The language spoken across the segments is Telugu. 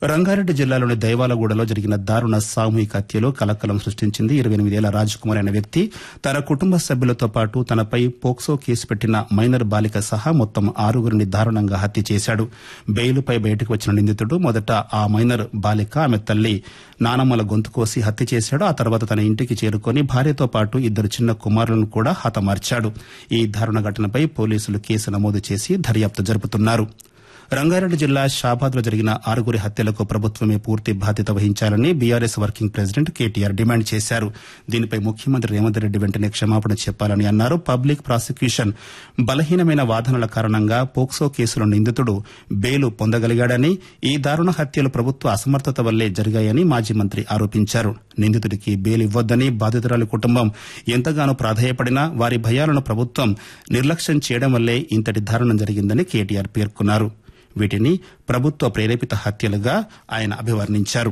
రంగారెడ్డి జిల్లాలోని దైవాలగూడలో జరిగిన దారుణ సామూహిక హత్యలో కలకలం సృష్టించింది ఇరవై ఎనిమిదేళ్ల రాజ్కుమార్ అనే వ్యక్తి తన కుటుంబ సభ్యులతో పాటు తనపై పోక్సో కేసు పెట్టిన మైనర్ బాలిక సహా మొత్తం ఆరుగురిని దారుణంగా హత్య చేశాడు బెయిలుపై బయటకు వచ్చిన నిందితుడు మొదట ఆ మైనర్ బాలిక ఆమె తల్లి నానమ్మల గొంతు కోసి హత్య చేశాడు ఆ తర్వాత తన ఇంటికి చేరుకొని భార్యతో పాటు ఇద్దరు చిన్న కుమారులను కూడా హతమార్చాడు ఈ దారుణ ఘటనపై పోలీసులు కేసు నమోదు చేసి దర్యాప్తు జరుపుతున్నారు రంగారెడ్డి జిల్లా షాబాద్ లో జరిగిన ఆరుగురి హత్యలకు ప్రభుత్వమే పూర్తి బాధ్యత వహించాలని BRS working president KTR demand చేశారు దీనిపై ముఖ్యమంత్రి రేవంత్ రెడ్డి వెంటనే క్షమాపణ చెప్పాలని అన్నారు పబ్లిక్ ప్రాసిక్యూషన్ బలహీనమైన వాదనల కారణంగా పోక్సో కేసులో నిందితుడు బెయిలు పొందగలిగాడని ఈ దారుణ హత్యలు ప్రభుత్వ అసమర్థత వల్లే జరిగాయని మాజీ మంత్రి ఆరోపించారు నిందితుడికి బెయిల్ ఇవ్వొద్దని బాధితురాలి కుటుంబం ఎంతగానో ప్రాధేయపడినా వారి భయాలను ప్రభుత్వం నిర్లక్ష్యం చేయడం వల్లే ఇంతటి దారుణం జరిగిందని కేటీఆర్ పేర్కొన్నారు వీటిని ప్రభుత్వ ప్రేరేపిత హత్యలుగా ఆయన అభివర్ణించారు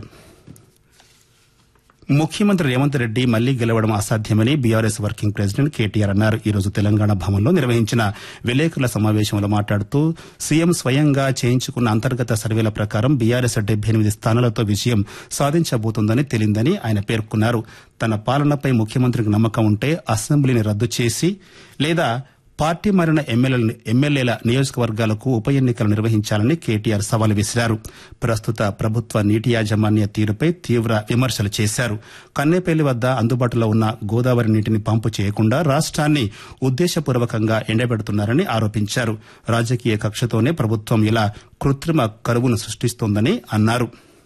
ముఖ్యమంత్రి రేవంత్ రెడ్డి మళ్లీ గెలవడం అసాధ్యమని బీఆర్ఎస్ వర్కింగ్ ప్రెసిడెంట్ కేటీఆర్ అన్నారు ఈ రోజు తెలంగాణ భవన్లో నిర్వహించిన విలేకరుల సమావేశంలో మాట్లాడుతూ సీఎం స్వయంగా చేయించుకున్న అంతర్గత సర్వేల ప్రకారం బీఆర్ఎస్ డెబ్బై ఎనిమిది స్థానాలతో విజయం సాధించబోతోందని తేలిందని ఆయన పేర్కొన్నారు తన పాలనపై ముఖ్యమంత్రికి నమ్మకం ఉంటే అసెంబ్లీని రద్దు చేసి లేదా పార్టీ మారిన ఎమ్మెల్యేల నియోజకవర్గాలకు ఉప ఎన్నికలు నిర్వహించాలని కేటీఆర్ సవాల్ విసిరారు ప్రస్తుత ప్రభుత్వ నీటి యాజమాన్య తీరుపై తీవ్ర విమర్శలు చేశారు కన్నేపల్లి వద్ద అందుబాటులో ఉన్న గోదావరి నీటిని పంపు చేయకుండా రాష్ట్రాన్ని ఉద్దేశపూర్వకంగా ఎండబెడుతున్నారని ఆరోపించారు రాజకీయ కక్షతోనే ప్రభుత్వం ఇలా కృత్రిమ కరువును సృష్టిస్తోందని అన్నారు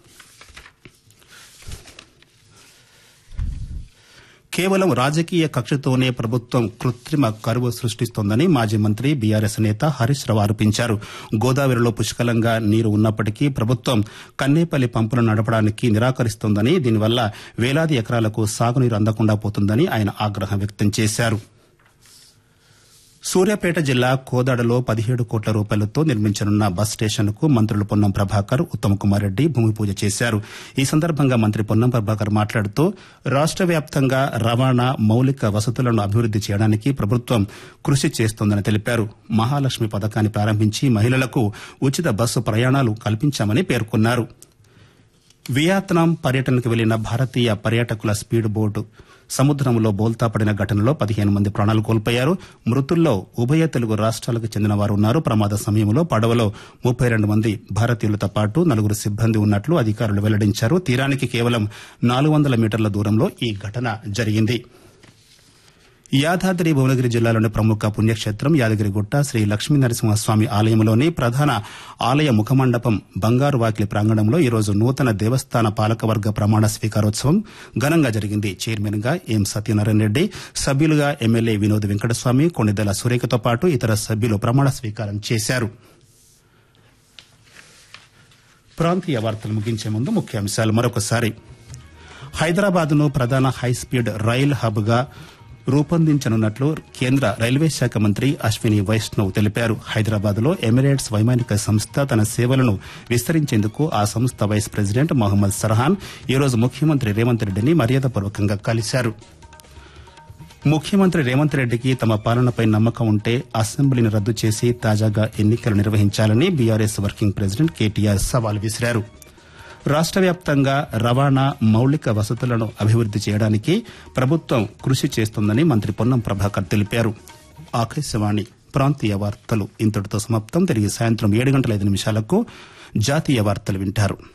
కేవలం రాజకీయ కక్షతోనే ప్రభుత్వం కృత్రిమ కరువు సృష్టిస్తోందని మాజీ మంత్రి బీఆర్ఎస్ నేత హరీష్ రావు ఆరోపించారు గోదావరిలో పుష్కలంగా నీరు ఉన్నప్పటికీ ప్రభుత్వం కన్నేపల్లి పంపులను నడపడానికి నిరాకరిస్తోందని దీనివల్ల వేలాది ఎకరాలకు సాగునీరు అందకుండా పోతుందని ఆయన ఆగ్రహం వ్యక్తం చేశారు సూర్యాపేట జిల్లా కోదాడలో పదిహేడు కోట్ల రూపాయలతో నిర్మించనున్న బస్ స్టేషన్ కు మంత్రులు పొన్నం ప్రభాకర్ ఉత్తమ్ కుమార్ రెడ్డి భూమి పూజ చేశారు ఈ సందర్భంగా మంత్రి పొన్నం ప్రభాకర్ మాట్లాడుతూ రాష్ట వ్యాప్తంగా రవాణా మౌలిక వసతులను అభివృద్ది చేయడానికి ప్రభుత్వం కృషి చేస్తోందని తెలిపారు మహాలక్ష్మి పథకాన్ని ప్రారంభించి మహిళలకు ఉచిత బస్సు ప్రయాణాలు కల్పించామని పేర్కొన్నారు వియత్నాం పర్యటనకు వెళ్లిన భారతీయ పర్యాటకుల స్పీడ్ బోటు సముద్రంలో బోల్తా పడిన ఘటనలో పదిహేను మంది ప్రాణాలు కోల్పోయారు మృతుల్లో ఉభయ తెలుగు రాష్ట్రాలకు చెందిన వారు ఉన్నారు ప్రమాద సమయంలో పడవలో ముప్పై రెండు మంది భారతీయులతో పాటు నలుగురు సిబ్బంది ఉన్నట్లు అధికారులు వెల్లడించారు తీరానికి కేవలం నాలుగు వందల మీటర్ల దూరంలో ఈ ఘటన జరిగింది యాదాద్రి భువనగిరి జిల్లాలోని ప్రముఖ పుణ్యక్షేత్రం యాదగిరిగుట్ట శ్రీ లక్ష్మీనరసింహస్వామి ఆలయంలోని ప్రధాన ఆలయ ముఖమండపం బంగారు వాకిలి ప్రాంగణంలో ఈరోజు నూతన దేవస్థాన పాలకవర్గ ప్రమాణ స్వీకారోత్సవం ఘనంగా జరిగింది చైర్మన్ గా ఎం సత్యనారాయణ రెడ్డి సభ్యులుగా ఎమ్మెల్యే వినోద్ వెంకటస్వామి కొణిదెల సురేఖతో పాటు ఇతర సభ్యులు ప్రమాణ స్వీకారం చేశారు ప్రాంతీయ వార్తలు ముగించే ముందు ముఖ్యాంశాలు మరొకసారి హైదరాబాద్ను ప్రధాన హైస్పీడ్ రైల్ హబ్ గా రూపొందించనున్నట్లు కేంద్ర రైల్వే శాఖ మంత్రి అశ్విని వైష్ణవ్ తెలిపారు హైదరాబాద్ లో ఎమిరేట్స్ వైమానిక సంస్థ తన సేవలను విస్తరించేందుకు ఆ సంస్థ వైస్ ప్రెసిడెంట్ మొహమ్మద్ సర్హాన్ ఈరోజు ముఖ్యమంత్రి రేవంత్ రెడ్డిని మర్యాదపూర్వకంగా కలిశారు ముఖ్యమంత్రి రేవంత్ రెడ్డికి తమ పాలనపై నమ్మకం ఉంటే అసెంబ్లీని రద్దు చేసి తాజాగా ఎన్నికలు నిర్వహించాలని బీఆర్ఎస్ వర్కింగ్ ప్రెసిడెంట్ కేటీఆర్ సవాల్ విసిరారు రాష్ట వ్యాప్తంగా రవాణా మౌలిక వసతులను అభివృద్ది చేయడానికి ప్రభుత్వం కృషి చేస్తోందని మంత్రి పొన్నం ప్రభాకర్ తెలిపారు ఆకాశవాణి ప్రాంతీయ వార్తలు ఇంతటితో సమాప్తం తిరిగి సాయంత్రం ఏడు గంటల ఐదు నిమిషాలకు జాతీయ వార్తలు వింటారు